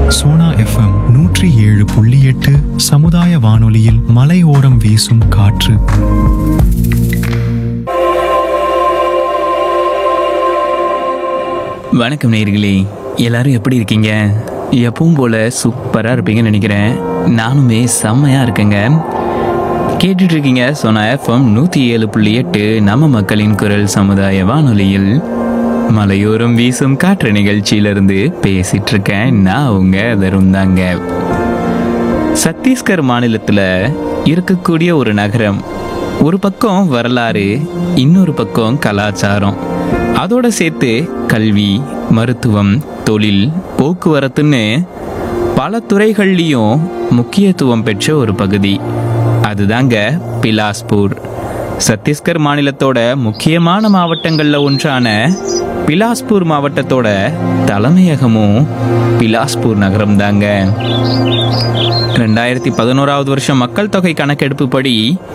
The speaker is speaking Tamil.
சோனா எஃப்எம் நூற்றி ஏழு புள்ளி எட்டு சமுதாய வானொலியில் மலையோரம் வீசும் காற்று வணக்கம் நேயர்களே எல்லாரும் எப்படி இருக்கீங்க எப்பவும் போல சூப்பராக இருப்பீங்கன்னு நினைக்கிறேன் நானுமே செம்மையாக இருக்கேங்க கேட்டுட்டு இருக்கீங்க சொன்ன எஃப்எம் நூற்றி ஏழு புள்ளி எட்டு நம்ம மக்களின் குரல் சமுதாய வானொலியில் மலையோரம் வீசும் காற்று நிகழ்ச்சியிலிருந்து பேசிட்டு இருக்கேன் நான் உங்க தரும் தாங்க சத்தீஸ்கர் மாநிலத்தில் இருக்கக்கூடிய ஒரு நகரம் ஒரு பக்கம் வரலாறு இன்னொரு பக்கம் கலாச்சாரம் அதோட சேர்த்து கல்வி மருத்துவம் தொழில் போக்குவரத்துன்னு பல துறைகள்லையும் முக்கியத்துவம் பெற்ற ஒரு பகுதி அதுதாங்க பிலாஸ்பூர் சத்தீஸ்கர் மாநிலத்தோட முக்கியமான மாவட்டங்களில் ஒன்றான பிலாஸ்பூர் மாவட்டத்தோட தலைமையகமும் பிலாஸ்பூர் நகரம் தாங்க ரெண்டாயிரத்தி பதினோராவது வருஷம் மக்கள் தொகை கணக்கெடுப்பு படி